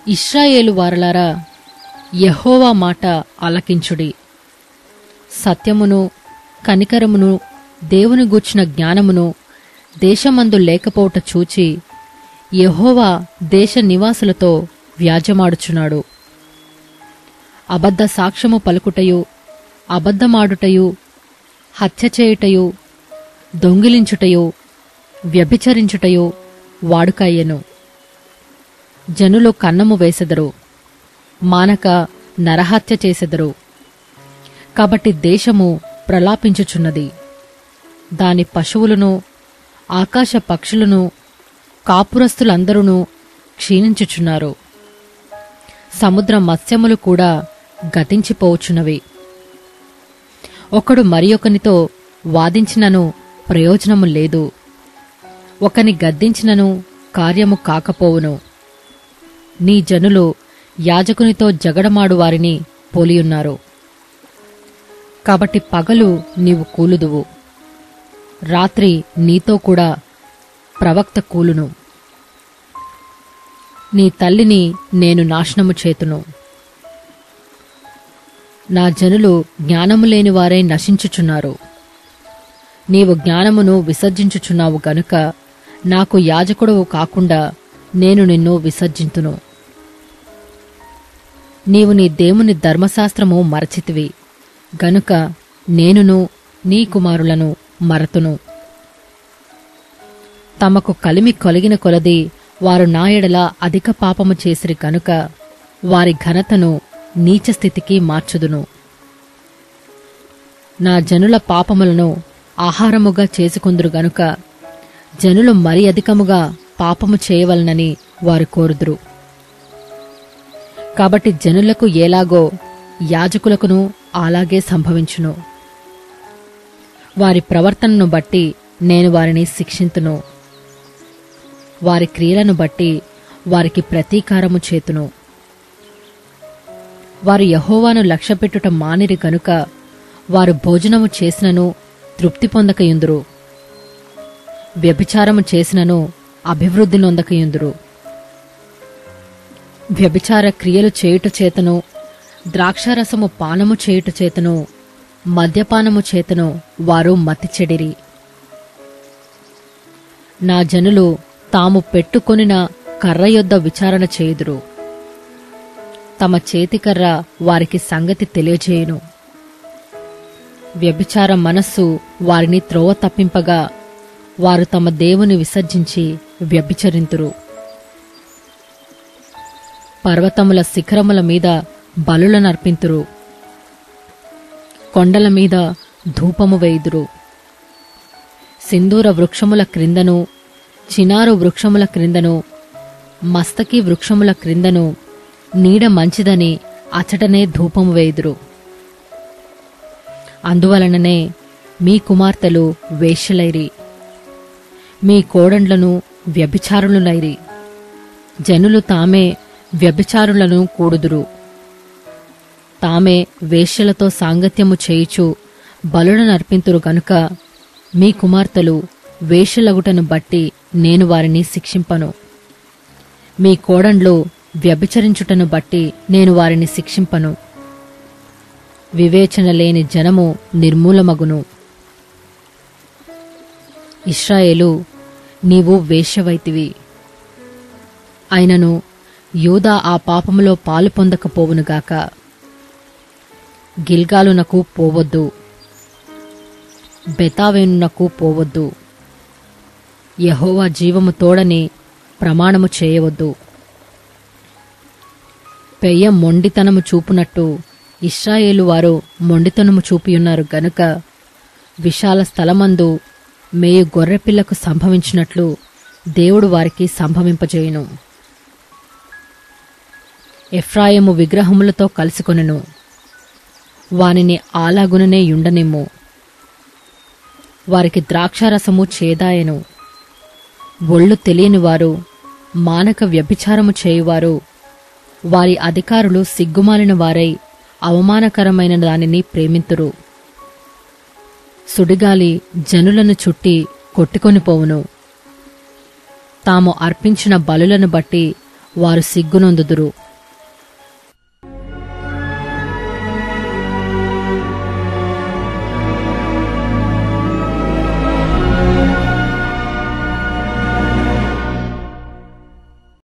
ఇస్రాయేలు వారలారా యెహోవా మాట ఆలకించుడి సత్యమును కనికరమును దేవుని గూర్చిన జ్ఞానమును దేశమందు లేకపోవుట చూచి యెహోవా దేశ నివాసులతో వ్యాజ్యమాడుచున్నాడు అబద్ధ సాక్ష్యము పలుకుటయు అబద్ధమాడుటయు హత్య చేయుటయు దొంగిలించుటయు వ్యభిచరించుటయు వాడుకయ్యెను జనులు కన్నము వేసెదరు మానక నరహత్య చేసెదరు కాబట్టి దేశము ప్రలాపించుచున్నది దాని పశువులను ఆకాశ పక్షులను కాపురస్తులందరూ క్షీణించుచున్నారు సముద్ర మత్స్యములు కూడా గతించిపోవచ్చున్నవి ఒకడు మరి ఒకనితో వాదించినను ప్రయోజనము లేదు ఒకని గద్దించినను కార్యము కాకపోవును నీ జనులు యాజకునితో జగడమాడు వారిని పోలియున్నారు కాబట్టి పగలు నీవు కూలుదువు రాత్రి నీతో కూడా ప్రవక్త కూలును నీ తల్లిని నేను నాశనము చేతును నా జనులు జ్ఞానము లేని వారై నశించుచున్నారు నీవు జ్ఞానమును విసర్జించుచున్నావు గనుక నాకు యాజకుడవు కాకుండా నేను నిన్ను విసర్జింతును నీవు నీ దేవుని ధర్మశాస్త్రము మరచితివి గనుక నేనును నీ కుమారులను మరతును తమకు కలిమి కొలిగిన కొలది వారు నా ఎడల అధిక పాపము చేసిరి కనుక వారి ఘనతను నీచ స్థితికి మార్చుదును నా జనుల పాపములను ఆహారముగా చేసుకుందురు గనుక జనులు మరి అధికముగా పాపము చేయవలనని వారు కోరుదురు కాబట్టి జనులకు ఎలాగో యాజకులకును అలాగే సంభవించును వారి ప్రవర్తనను బట్టి నేను వారిని శిక్షింతును వారి క్రియలను బట్టి వారికి ప్రతీకారము చేతును వారు యహోవాను లక్ష్యపెట్టుట మానిరి గనుక వారు భోజనము చేసినను తృప్తి పొందకయుందురు వ్యభిచారము చేసినను అభివృద్ధి నొందకయుందురు వ్యభిచార క్రియలు చేయుట చేతను ద్రాక్షారసము పానము చేయుట చేతను మద్యపానము చేతను వారు మతి చెడిరి నా జనులు తాము పెట్టుకొనిన కర్ర యొద్ద విచారణ చేయుదురు తమ చేతికర్ర వారికి సంగతి తెలియజేయును వ్యభిచార మనస్సు వారిని త్రోవ తప్పింపగా వారు తమ దేవుని విసర్జించి వ్యభిచరింతురు పర్వతముల శిఖరముల మీద బలులనర్పింతురు కొండల మీద ధూపము వేయుదురు సింధూర వృక్షముల క్రిందను చినారు వృక్షముల క్రిందను మస్తకి వృక్షముల క్రిందను నీడ మంచిదని అచటనే ధూపము వేయుదురు అందువలననే మీ కుమార్తెలు వేశ్యలైరి మీ కోడండ్లను వ్యభిచారులులైరి జనులు తామే వ్యభిచారులను కూడుదురు తామే వేశ్యలతో సాంగత్యము చేయుచు బలులను నర్పింతురు గనుక మీ కుమార్తెలు వేశ్యలగుటను బట్టి నేను వారిని శిక్షింపను మీ కోడండ్లు వ్యభిచరించుటను బట్టి నేను వారిని శిక్షింపను వివేచన లేని జనము నిర్మూలమగును ఇస్రాయేలు నీవు వేశ్యవైతివి అయినను యూదా ఆ పాపములో పాలు పొందకపోవునుగాక గిల్గాలునకు పోవద్దు బెతావేనునకు పోవద్దు యహోవా జీవము తోడని ప్రమాణము చేయవద్దు పెయ్య మొండితనము చూపునట్టు ఇస్రాయేలు వారు మొండితనము చూపియున్నారు గనుక విశాల స్థలమందు మేయు గొర్రెపిల్లకు సంభవించినట్లు దేవుడు వారికి సంభవింపజేయును ఎఫ్రాయిము విగ్రహములతో కలుసుకొనెను వానిని ఆలాగుననే యుండనిమ్ము వారికి ద్రాక్షారసము చేదాయెను ఒళ్ళు తెలియని వారు మానక వ్యభిచారము చేయువారు వారి అధికారులు సిగ్గుమాలిన వారై అవమానకరమైన దానిని ప్రేమింతురు సుడిగాలి జనులను చుట్టి కొట్టుకొని పోవును తాము అర్పించిన బలులను బట్టి వారు సిగ్గునొందుదురు